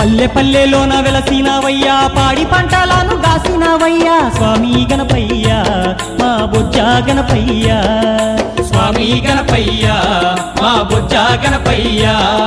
పల్లె పల్లెలోన వెలసినవయ్యా పాడి పంటలను గాసినవయ్యా స్వామి గణపయ్యా మా బొజ్జ గణపయ్యా స్వామి గణపయ్య మా బొజ్జ గణపయ్య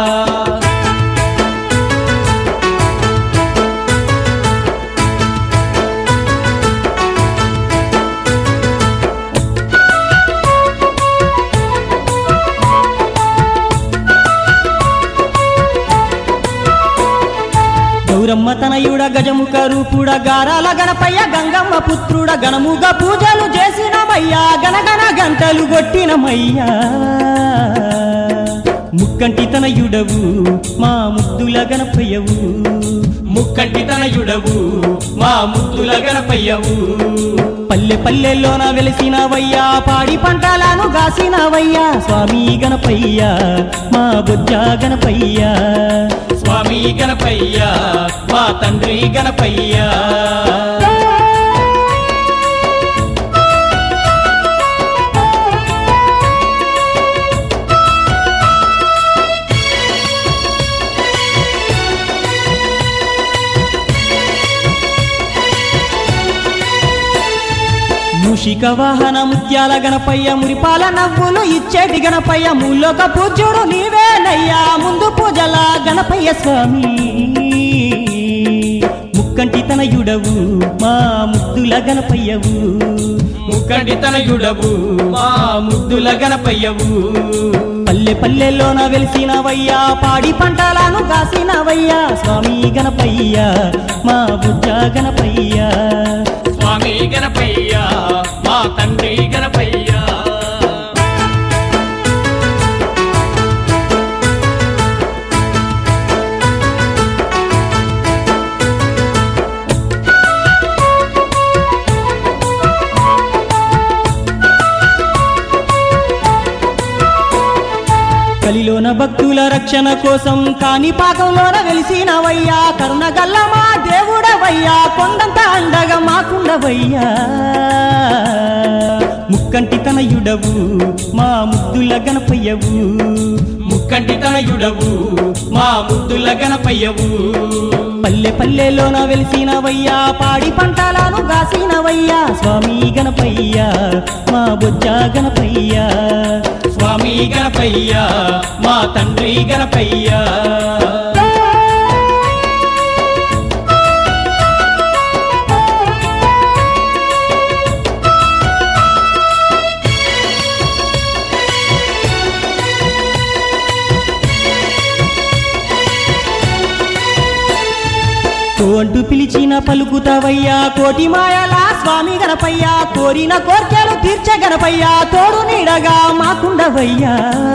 గౌరమ్మ తనయుడ గజముఖ రూపుడ గారాల గణపయ్య గంగమ్మ పుత్రుడ గణముగా పూజలు చేసినమయ్యా గనగన గంటలు కొట్టినమయ్యా ముక్కంటి తనయుడవు మా ముద్దుల గణపయ్యవు ముక్కంటి తనయుడవు మా ముద్దుల గణపయ్యవు పల్లె పల్లెల్లోన వెలిసినవయ్యా పాడి పంటలను గాసినవయ్యా స్వామి గణపయ్యా మా బొజ్జ గణపయ్యా స్వామి గణపయ్య మా తండ్రి గణపయ్య మూషిక వాహన ముత్యాల గణపయ్య మురిపాల నవ్వులు ఇచ్చేటి గణపయ్య మూలోక పూజ్యుడు నీవేనయ్యా ముందు పూజల గణపయ్య స్వామి ముక్కంటి తనయుడవు మా ముద్దుల గణపయ్యవు ముక్కంటి తనయుడవు మా ముద్దుల గణపయ్యవు పల్లె పల్లెల్లోన వెలిసినవయ్యా పాడి పంటలను కాసినవయ్యా స్వామి గణపయ్యా మా బుజ్జ గణపయ్యా స్వామి గణపయ్య మా తండ్రి గణపయ్య కలిలోన భక్తుల రక్షణ కోసం కాని పాకంలోన వెలిసినవయ్యా కరుణ గల్లమా దేవుడవయ్యా కొండంత అండగా మాకుండవయ్యా ముక్కంటి తనయుడవు మా ముద్దుల గణపయ్యవు ముక్కంటి తనయుడవు మా ముద్దుల గణపయ్యవు పల్లె పల్లెలోన వెలిసినవయ్యా పాడి పంటలను గాసినవయ్యా స్వామి గణపయ్యా మా బొజ్జ గణపయ్యా స్వామి గణపయ్య మా తండ్రి గణపయ్య తో అంటూ పిలిచిన పలుకుతావయ్యా కోటి మాయలా స్వామి గణపయ్యా కోరిన కోర్కెలు తీర్చే గణపయ్యా తోడు నీడగా మాకుండవయ్యా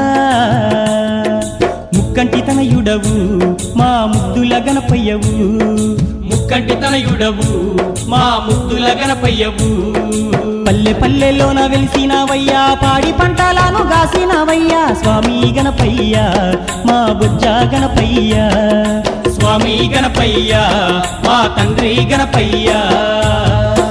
ముక్కంటి తనయుడవు మా ముద్దుల గణపయ్యవు ముక్కంటి తనయుడవు మా ముద్దుల గణపయ్యవు పల్లె పల్లెలోన వెలిసినవయ్యా పాడి పంటలను గాసినవయ్యా స్వామి గణపయ్యా మా బుజ్జ గణపయ్యా స్వామి గణపయ్య మా తండ్రి గణపయ్య